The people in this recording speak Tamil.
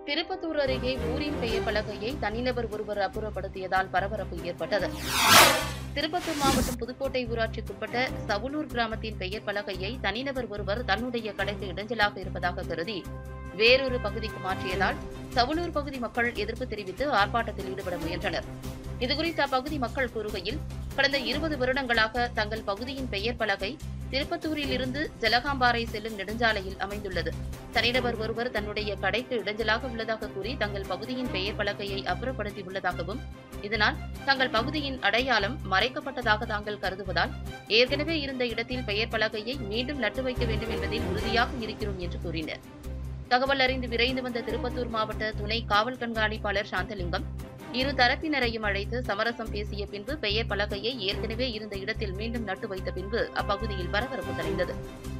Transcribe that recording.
திருப்பத்தூர் அருகே ஊரின் பெயர் பலகையை தனிநபர் ஒருவர் அப்புறப்படுத்தியதால் பரபரப்பு ஏற்பட்டது திருப்பத்தூர் மாவட்டம் புதுக்கோட்டை ஊராட்சிக்குட்பட்ட சவுலூர் கிராமத்தின் பெயர் பலகையை தனிநபர் ஒருவர் தன்னுடைய கடைக்கு இடைஞ்சலாக இருப்பதாக கருதி வேறொரு பகுதிக்கு மாற்றியதால் சவுலூர் பகுதி மக்கள் எதிர்ப்பு தெரிவித்து ஆர்ப்பாட்டத்தில் ஈடுபட முயன்றனர் இதுகுறித்து அப்பகுதி மக்கள் கூறுகையில் கடந்த இருபது வருடங்களாக தங்கள் பகுதியின் பெயர் பலகை திருப்பத்தூரில் இருந்து ஜலகாம்பாறை செல்லும் நெடுஞ்சாலையில் அமைந்துள்ளது தனிநபர் ஒருவர் தன்னுடைய கடைக்கு இடைஞ்சலாக உள்ளதாக கூறி தங்கள் பகுதியின் பெயர் பலகையை அப்புறப்படுத்தியுள்ளதாகவும் இதனால் தங்கள் பகுதியின் அடையாளம் மறைக்கப்பட்டதாக தாங்கள் கருதுவதால் ஏற்கனவே இருந்த இடத்தில் பெயர் பலகையை மீண்டும் நட்டு வைக்க வேண்டும் என்பதில் உறுதியாக இருக்கிறோம் என்று கூறினர் தகவல் அறிந்து விரைந்து வந்த திருப்பத்தூர் மாவட்ட துணை காவல் கண்காணிப்பாளர் சாந்தலிங்கம் இரு தரப்பினரையும் அழைத்து சமரசம் பேசிய பின்பு பெயர் பலகையை ஏற்கனவே இருந்த இடத்தில் மீண்டும் நட்டு வைத்த பின்பு அப்பகுதியில் பரபரப்பு தலைந்தது